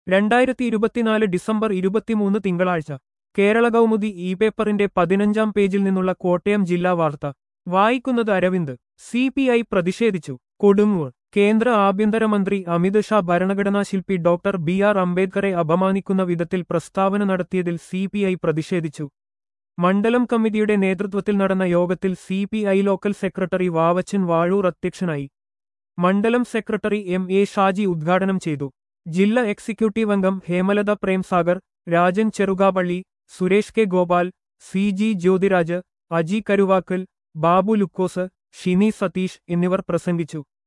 രണ്ടായിരത്തി ഇരുപത്തിനാല് ഡിസംബർ ഇരുപത്തിമൂന്ന് തിങ്കളാഴ്ച കേരള കൗമുദി ഇ പേപ്പറിന്റെ പതിനഞ്ചാം പേജിൽ നിന്നുള്ള കോട്ടയം ജില്ലാ വാർത്ത വായിക്കുന്നത് അരവിന്ദ് സി പി ഐ പ്രതിഷേധിച്ചു കൊടുങ്ങൂർ കേന്ദ്ര ആഭ്യന്തരമന്ത്രി അമിത് ഷാ ഭരണഘടനാ ശില്പി ഡോക്ടർ ബി ആർ അംബേദ്കറെ അപമാനിക്കുന്ന വിധത്തിൽ പ്രസ്താവന നടത്തിയതിൽ സി പി ഐ പ്രതിഷേധിച്ചു മണ്ഡലം കമ്മിറ്റിയുടെ നേതൃത്വത്തിൽ നടന്ന യോഗത്തിൽ C P I local secretary Vavachan Vazhoor അധ്യക്ഷനായി മണ്ഡലം സെക്രട്ടറി എം എ ഷാജി ഉദ്ഘാടനം ചെയ്തു ജില്ലാ എക്സിക്യൂട്ടീവ് അംഗം Hemalatha Premsagar Rajan Cherukapally Suresh K Gopal C G Jyothiraj Aji Karuvakkal Babu Lukose Shini Satheesh എന്നിവർ പ്രസംഗിച്ചു